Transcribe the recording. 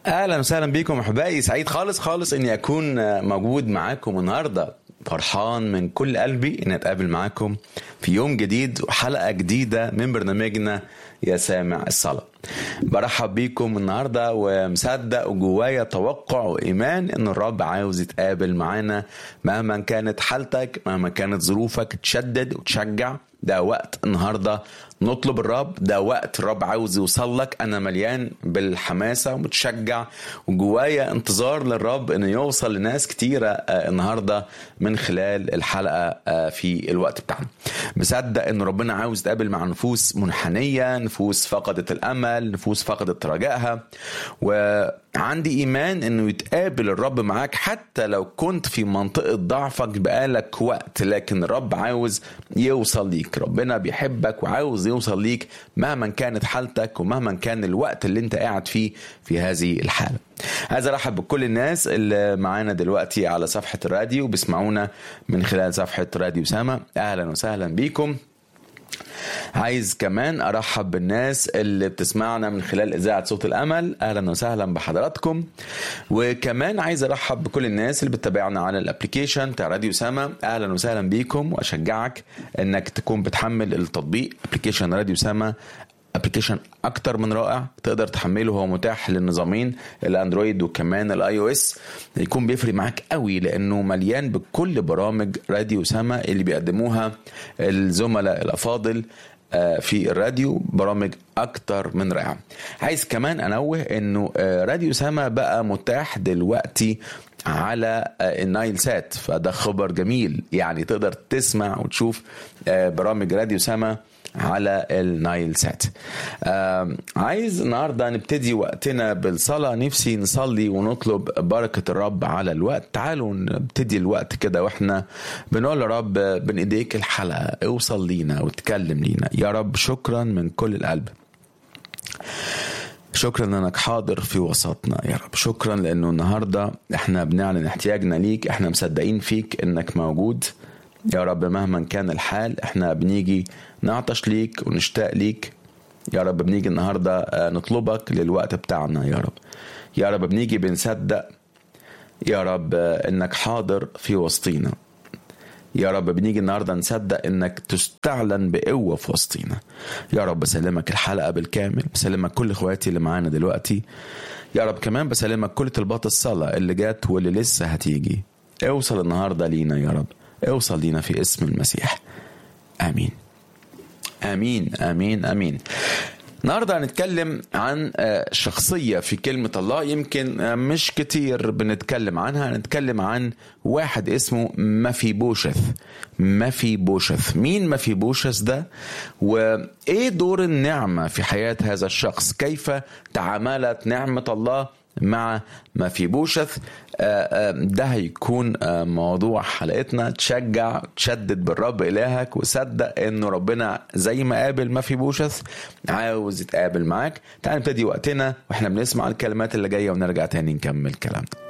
اهلا وسهلا بكم احبائي سعيد خالص خالص اني اكون موجود معاكم النهارده فرحان من كل قلبي اني اتقابل معاكم في يوم جديد وحلقه جديده من برنامجنا يا سامع الصلاه برحب بيكم النهارده ومصدق وجوايا توقع وايمان ان الرب عاوز يتقابل معانا مهما كانت حالتك مهما كانت ظروفك تشدد وتشجع ده وقت النهارده نطلب الرب ده وقت الرب عاوز يوصل لك انا مليان بالحماسه ومتشجع وجوايا انتظار للرب انه يوصل لناس كتيره النهارده من خلال الحلقه في الوقت بتاعنا مصدق ان ربنا عاوز يتقابل مع نفوس منحنيه نفوس فقدت الامل نفوس فقدت رجائها وعندي ايمان انه يتقابل الرب معاك حتى لو كنت في منطقه ضعفك بقالك وقت لكن الرب عاوز يوصل ليك ربنا بيحبك وعاوز يوصل ليك مهما كانت حالتك ومهما كان الوقت اللي انت قاعد فيه في هذه الحاله عايز ارحب بكل الناس اللي معانا دلوقتي على صفحه الراديو بيسمعونا من خلال صفحه راديو سما اهلا وسهلا بيكم عايز كمان ارحب بالناس اللي بتسمعنا من خلال اذاعه صوت الامل اهلا وسهلا بحضراتكم وكمان عايز ارحب بكل الناس اللي بتتابعنا على الابلكيشن بتاع راديو سما اهلا وسهلا بيكم واشجعك انك تكون بتحمل التطبيق ابلكيشن راديو سما ابلكيشن اكتر من رائع تقدر تحمله هو متاح للنظامين الاندرويد وكمان الاي او اس يكون بيفرق معاك قوي لانه مليان بكل برامج راديو سما اللي بيقدموها الزملاء الافاضل في الراديو برامج اكتر من رائعه عايز كمان انوه انه راديو سما بقى متاح دلوقتي على النايل سات فده خبر جميل يعني تقدر تسمع وتشوف برامج راديو سما على النايل سات آه عايز النهاردة نبتدي وقتنا بالصلاة نفسي نصلي ونطلب بركة الرب على الوقت تعالوا نبتدي الوقت كده واحنا بنقول يا رب بين ايديك الحلقة اوصل لينا وتكلم لينا يا رب شكرا من كل القلب شكرا انك حاضر في وسطنا يا رب شكرا لانه النهارده احنا بنعلن احتياجنا ليك احنا مصدقين فيك انك موجود يا رب مهما كان الحال احنا بنيجي نعطش ليك ونشتاق ليك يا رب بنيجي النهارده نطلبك للوقت بتاعنا يا رب يا رب بنيجي بنصدق يا رب انك حاضر في وسطينا يا رب بنيجي النهارده نصدق انك تستعلن بقوه في وسطينا يا رب بسلمك الحلقه بالكامل بسلمك كل اخواتي اللي معانا دلوقتي يا رب كمان بسلمك كل طلبات الصلاه اللي جات واللي لسه هتيجي اوصل النهارده لينا يا رب اوصل لينا في اسم المسيح امين امين امين امين النهارده هنتكلم عن شخصية في كلمة الله يمكن مش كتير بنتكلم عنها هنتكلم عن واحد اسمه مفي بوشث مفي بوشث مين مفي بوشث ده وإيه دور النعمة في حياة هذا الشخص كيف تعاملت نعمة الله مع ما في بوشث ده هيكون موضوع حلقتنا تشجع تشدد بالرب إلهك وصدق إنه ربنا زي ما قابل ما في بوشث عاوز يتقابل معاك تعال نبتدي وقتنا واحنا بنسمع الكلمات اللي جاية ونرجع تاني نكمل كلامنا